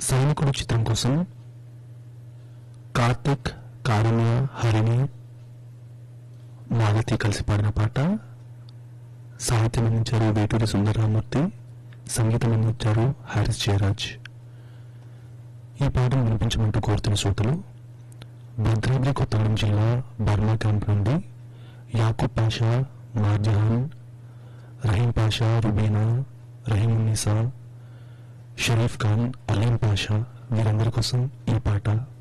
సైనికుడు చిత్రం కోసం కార్తిక్ కారుణ్య హరిణి మాలతి కలిసి పాడిన పాట సాహిత్యం అందించారు వేటూరి సుందరరామూర్తి సంగీతం అందించారు హారిస్ జయరాజ్ ఈ పాటను వినిపించమంటూ కోరుతున్న శ్రోతలు భద్రాద్రి కొత్తగూడెం జిల్లా బర్మా క్యాంప్ నుండి యాకూబ్ పాషా మార్జహాన్ రహీం పాషా రుబీనా రహీమున్నీసా షరీఫ్ ఖాన్ అలీం పాషా వీరందరి కోసం ఈ పాట